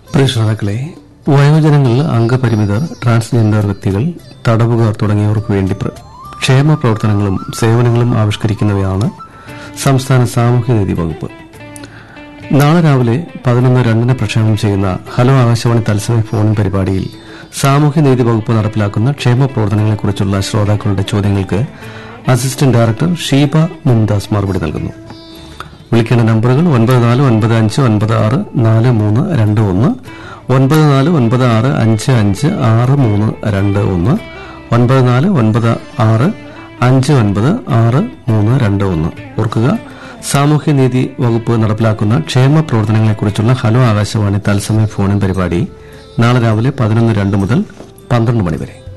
പ്രിയ ശ്രോതാക്കളെ വയോജനങ്ങൾ അംഗപരിമിതർ ട്രാൻസ്ജെൻഡർ വ്യക്തികൾ തടവുകാർ തുടങ്ങിയവർക്ക് വേണ്ടി പ്ര- ക്ഷേമ പ്രവർത്തനങ്ങളും സേവനങ്ങളും ആവിഷ്കരിക്കുന്നവയാണ് സംസ്ഥാന സാമൂഹ്യനീതി വകുപ്പ് നാളെ രാവിലെ പതിനൊന്ന് രണ്ടിന് പ്രക്ഷേപണം ചെയ്യുന്ന ഹലോ ആകാശവാണി തത്സമയ ഫോൺ പരിപാടിയിൽ സാമൂഹ്യനീതി വകുപ്പ് നടപ്പിലാക്കുന്ന ക്ഷേമ പ്രവർത്തനങ്ങളെക്കുറിച്ചുള്ള ശ്രോതാക്കളുടെ ചോദ്യങ്ങൾക്ക് അസിസ്റ്റന്റ് ഡയറക്ടർ ഷീബ മുംദാസ് മറുപടി നൽകുന്നു വിളിക്കേണ്ട നമ്പറുകൾ ഒൻപത് നാല് ഒൻപത് അഞ്ച് ഒൻപത് ആറ് നാല് മൂന്ന് രണ്ട് ഒന്ന് ഒൻപത് നാല് ഒൻപത് ആറ് അഞ്ച് അഞ്ച് ആറ് മൂന്ന് രണ്ട് ഒന്ന് ഒൻപത് നാല് ഒൻപത് ആറ് അഞ്ച് ഒൻപത് ആറ് മൂന്ന് രണ്ട് ഒന്ന് ഓർക്കുക സാമൂഹ്യനീതി വകുപ്പ് നടപ്പിലാക്കുന്ന ക്ഷേമ പ്രവർത്തനങ്ങളെക്കുറിച്ചുള്ള ഹലോ ആകാശവാണി തത്സമയ ഫോണിൻ പരിപാടി നാളെ രാവിലെ പതിനൊന്ന് രണ്ട് മുതൽ പന്ത്രണ്ട് മണി വരെ